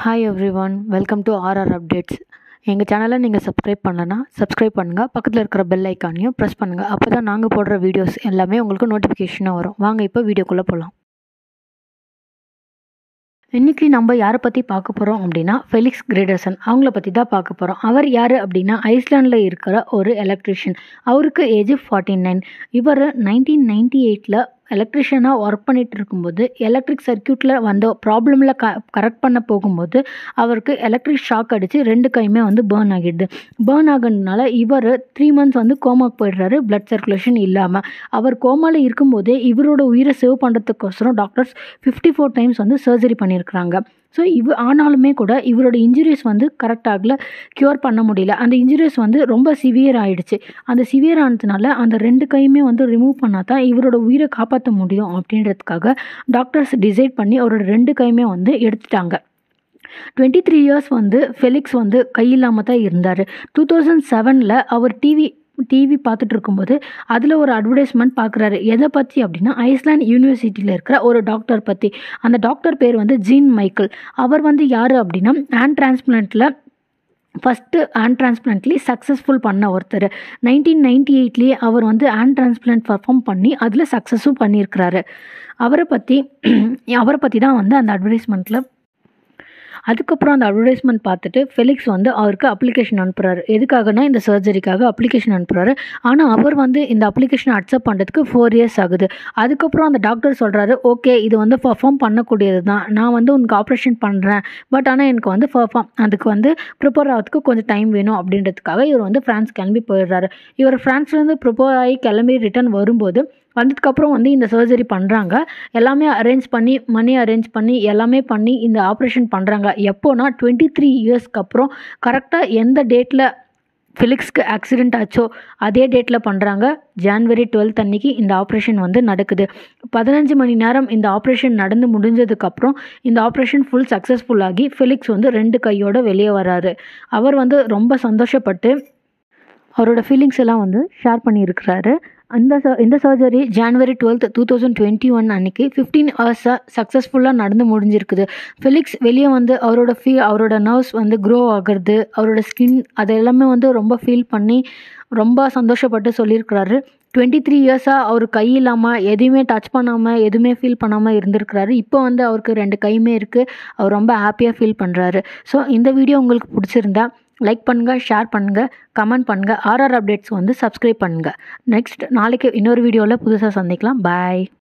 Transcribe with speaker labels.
Speaker 1: hi everyone welcome to RR updates எங்கள் சேனலை நீங்கள் சப்ஸ்கிரைப் பண்ணலன்னா சப்ஸ்கிரைப் பண்ணுங்கள் பக்கத்தில் இருக்கிற பெல் ஐக்கானையும் ப்ரெஸ் பண்ணுங்கள் அப்போ தான் நாங்கள் போடுற வீடியோஸ் எல்லாமே உங்களுக்கு நோட்டிஃபிகேஷனாக வரும் வாங்க இப்போ வீடியோக்குள்ளே போகலாம் இன்றைக்கி நம்ம யாரை பற்றி பார்க்க போகிறோம் அப்படின்னா ஃபெலிக்ஸ் கிரேடர்சன் அவங்கள பற்றி தான் பார்க்க போகிறோம் அவர் யார் அப்படின்னா ஐஸ்லாண்டில் இருக்கிற ஒரு எலக்ட்ரிஷியன் அவருக்கு ஏஜ் ஃபார்ட்டி நைன் இவர் நைன்டீன் நைன்டி எயிட்டில் எலக்ட்ரிஷியனாக ஒர்க் பண்ணிகிட்டு இருக்கும்போது எலக்ட்ரிக் சர்க்கியூட்டில் வந்த ப்ராப்ளமில் க கரெக்ட் பண்ண போகும்போது அவருக்கு எலக்ட்ரிக் ஷாக் அடித்து ரெண்டு கையுமே வந்து பேர்ன் ஆகிடுது பேர்ன் ஆகிறதுனால இவர் த்ரீ மந்த்ஸ் வந்து கோமாக்கு போயிடுறாரு பிளட் சர்க்குலேஷன் இல்லாமல் அவர் கோமாவில் இருக்கும்போதே இவரோட உயிரை சேவ் பண்ணுறதுக்கோசரம் டாக்டர்ஸ் ஃபிஃப்டி ஃபோர் டைம்ஸ் வந்து சர்ஜரி பண்ணியிருக்கிறாங்க ஸோ இவ ஆனாலுமே கூட இவரோட இன்ஜுரிஸ் வந்து கரெக்டாகல க்யூர் பண்ண முடியல அந்த இன்ஜுரிஸ் வந்து ரொம்ப சிவியர் ஆகிடுச்சு அந்த சிவியர் ஆனதுனால அந்த ரெண்டு கையுமே வந்து ரிமூவ் பண்ணால் தான் இவரோட உயிரை காப்பாற்ற முடியும் அப்படின்றதுக்காக டாக்டர்ஸ் டிசைட் பண்ணி அவரோட ரெண்டு கையுமே வந்து எடுத்துட்டாங்க டுவெண்ட்டி த்ரீ இயர்ஸ் வந்து ஃபெலிக்ஸ் வந்து கை இல்லாமல் தான் இருந்தார் டூ தௌசண்ட் செவனில் அவர் டிவி டிவி பார்த்துட்டு இருக்கும்போது அதில் ஒரு அட்வர்டைஸ்மெண்ட் பார்க்குறாரு எதை பற்றி அப்படின்னா ஐஸ்லாண்ட் யூனிவர்சிட்டியில் இருக்கிற ஒரு டாக்டர் பற்றி அந்த டாக்டர் பேர் வந்து ஜீன் மைக்கேல் அவர் வந்து யார் அப்படின்னா ஹேண்ட் டிரான்ஸ்பிளான்ட்டில் ஃபஸ்ட்டு ஹேண்ட் டிரான்ஸ்பிளான்ட்லேயே சக்ஸஸ்ஃபுல் பண்ண ஒருத்தர் நைன்டீன் நைன்டி எயிட்லேயே அவர் வந்து ஹேண்ட் டிரான்ஸ்பிளான்ட் பர்ஃபார்ம் பண்ணி அதில் சக்ஸஸும் பண்ணியிருக்கிறாரு அவரை பற்றி அவரை பற்றி தான் வந்து அந்த அட்வர்டைஸ்மெண்ட்டில் அதுக்கப்புறம் அந்த அட்வர்டைஸ்மெண்ட் பார்த்துட்டு ஃபெலிக்ஸ் வந்து அவருக்கு அப்ளிகேஷன் அனுப்புகிறாரு எதுக்காகனா இந்த சர்ஜரிக்காக அப்ளிகேஷன் அனுப்புகிறாரு ஆனால் அவர் வந்து இந்த அப்ளிகேஷனை அக்செப்ட் பண்ணுறதுக்கு ஃபோர் இயர்ஸ் ஆகுது அதுக்கப்புறம் அந்த டாக்டர் சொல்கிறாரு ஓகே இது வந்து பர்ஃபார்ம் பண்ணக்கூடியது தான் நான் வந்து உனக்கு ஆப்ரேஷன் பண்ணுறேன் பட் ஆனால் எனக்கு வந்து பர்ஃபார்ம் அதுக்கு வந்து ப்ரிப்பேர் ஆகிறதுக்கு கொஞ்சம் டைம் வேணும் அப்படின்றதுக்காக இவர் வந்து ஃப்ரான்ஸ் கிளம்பி போயிடுறாரு இவர் ஃப்ரான்ஸ்லேருந்து ப்ரிப்பேர் ஆகி கிளம்பி ரிட்டர்ன் வரும்போது வந்ததுக்கப்புறம் வந்து இந்த சர்ஜரி பண்ணுறாங்க எல்லாமே அரேஞ்ச் பண்ணி மணி அரேஞ்ச் பண்ணி எல்லாமே பண்ணி இந்த ஆப்ரேஷன் பண்ணுறாங்க எப்போனா டுவெண்ட்டி த்ரீ இயர்ஸ்க்கு அப்புறம் கரெக்டாக எந்த டேட்டில் ஃபிலிக்ஸ்க்கு ஆக்சிடெண்ட் ஆச்சோ அதே டேட்டில் பண்ணுறாங்க ஜான்வரி டுவெல்த் அன்னைக்கு இந்த ஆப்ரேஷன் வந்து நடக்குது பதினஞ்சு மணி நேரம் இந்த ஆப்ரேஷன் நடந்து முடிஞ்சதுக்கப்புறம் இந்த ஆப்ரேஷன் ஃபுல் சக்ஸஸ்ஃபுல் ஆகி ஃபிலிக்ஸ் வந்து ரெண்டு கையோட வெளியே வராரு அவர் வந்து ரொம்ப சந்தோஷப்பட்டு அவரோட ஃபீலிங்ஸ் எல்லாம் வந்து ஷேர் பண்ணியிருக்கிறாரு அந்த ச இந்த surgery January twelfth two thousand twenty one அன்னைக்கு ஃபிஃப்டீன் ஹவர்ஸாக சக்ஸஸ்ஃபுல்லாக நடந்து முடிஞ்சிருக்குது ஃபெலிக்ஸ் வெளியே வந்து அவரோட ஃபீ அவரோட நர்வ்ஸ் வந்து க்ரோ ஆகிறது அவரோட ஸ்கின் அது எல்லாமே வந்து ரொம்ப ஃபீல் பண்ணி ரொம்ப சந்தோஷப்பட்டு சொல்லியிருக்கிறாரு டுவெண்ட்டி த்ரீ இயர்ஸாக அவர் கை இல்லாமல் எதுவுமே டச் பண்ணாமல் எதுவுமே ஃபீல் பண்ணாமல் இருந்திருக்கிறாரு இப்போ வந்து அவருக்கு ரெண்டு கையுமே இருக்குது அவர் ரொம்ப ஹாப்பியாக ஃபீல் பண்ணுறாரு ஸோ இந்த வீடியோ உங்களுக்கு பிடிச்சிருந்தா லைக் பண்ணுங்கள் ஷேர் பண்ணுங்கள் கமெண்ட் பண்ணுங்கள் ஆர்ஆர் அப்டேட்ஸ் வந்து சப்ஸ்கிரைப் பண்ணுங்கள் நெக்ஸ்ட் நாளைக்கு இன்னொரு வீடியோவில் புதுசாக சந்திக்கலாம் பாய்